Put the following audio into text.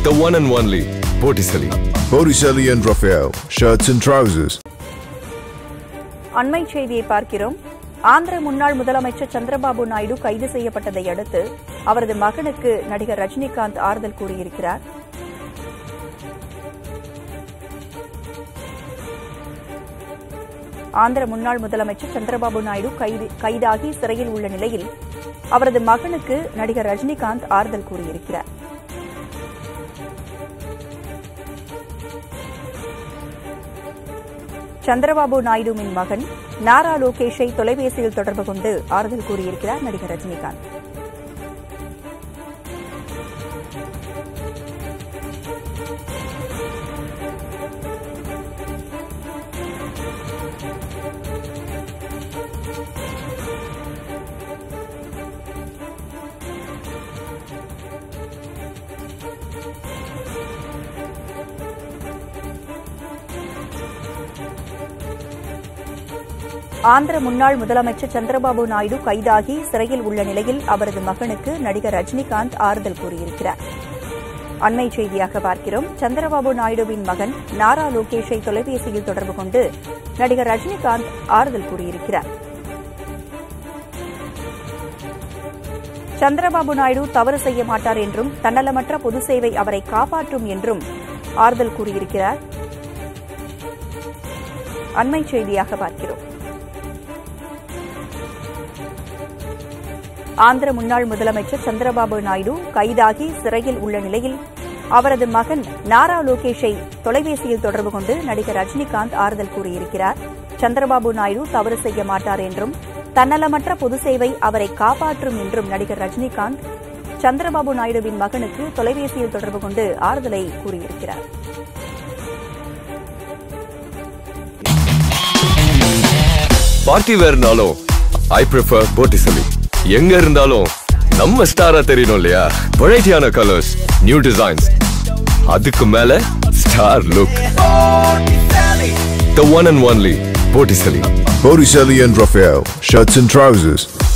The one and only Botticelli. Botticelli and Raphael, shirts and trousers. அண்மை செய்தியை பார்க்கிறோம் ஆந்திர முன்னாள் முதலமைச்சர் சந்திரபாபு நாயுடு கைது செய்யப்பட்டதை அடுத்து அவரது மகனுக்கு நடிகர் ரஜினிகாந்த் ஆறுதல் கூறியிருக்கிறார் ஆந்திர முன்னாள் முதலமைச்சர் சந்திரபாபு நாயுடு கைது கைதாகி சிறையில் உள்ள நிலையில் அவரது மகனுக்கு நடிகர் ரஜினிகாந்த் ஆறுதல் கூறியிருக்கிறார் சந்திரபாபு நாயுடுவின் மகன் நாரா லோகேஷை தொலைபேசியில் தொடர்பு கொண்டு ஆறுதல் கூறியிருக்கிறார் நடிகர் ரஜினிகாந்த் ஆந்திர முன்னாள் முதலமைச்சர் சந்திரபாபு நாயுடு கைதாகி சிறையில் உள்ள நிலையில் அவரது மகனுக்கு நடிகர் ரஜினிகாந்த் ஆறுதல் கூறியிருக்கிறார் அண்மை செய்தியாக பார்க்கிறோம் சந்திரபாபு நாயுடுவின் மகன் நாரா லோகேஷை தொலைபேசியில் தொடர்பு கொண்டு நடிகர் ரஜினிகாந்த் ஆறுதல் கூறியிருக்கிறார் சந்திரபாபு நாயுடு தவறு செய்ய மாட்டார் என்றும் தன்னலமற்ற பொது சேவை அவரை காப்பாற்றும் என்றும் ஆறுதல் கூறியிருக்கிறார் அண்மை செய்தியாக பார்க்கிறோம் ஆந்திர முன்னாள் முதலமைச்சர் சந்திரபாபு நாயுடு கைதாகி சிறையில் உள்ள நிலையில் அவரது மகன் நாரா லோகேஷை தொலைபேசியில் தொடர்பு கொண்டு நடிகர் ரஜினிகாந்த் ஆறுதல் கூறியிருக்கிறார் சந்திரபாபு நாயுடு தவறு செய்ய மாட்டார் என்றும் தன்னலமற்ற பொது சேவை அவரை காப்பாற்றும் என்றும் நடிகர் ரஜினிகாந்த் சந்திரபாபு நாயுடுவின் மகனுக்கு தொலைபேசியில் தொடர்பு கொண்டு ஆறுதலை கூறியிருக்கிறார் பார்ட்டி வேர்னாலும் ஐ ப்ரிஃபர் Botticelli. எங்க இருந்தாலும் நம்ம ஸ்டாரா தெரியணும் இல்லையா வெரைட்டியான கலர்ஸ் நியூ டிசைன்ஸ் அதுக்கு மேல star look The one and only Botticelli. Botticelli and Raphael, shirts and trousers.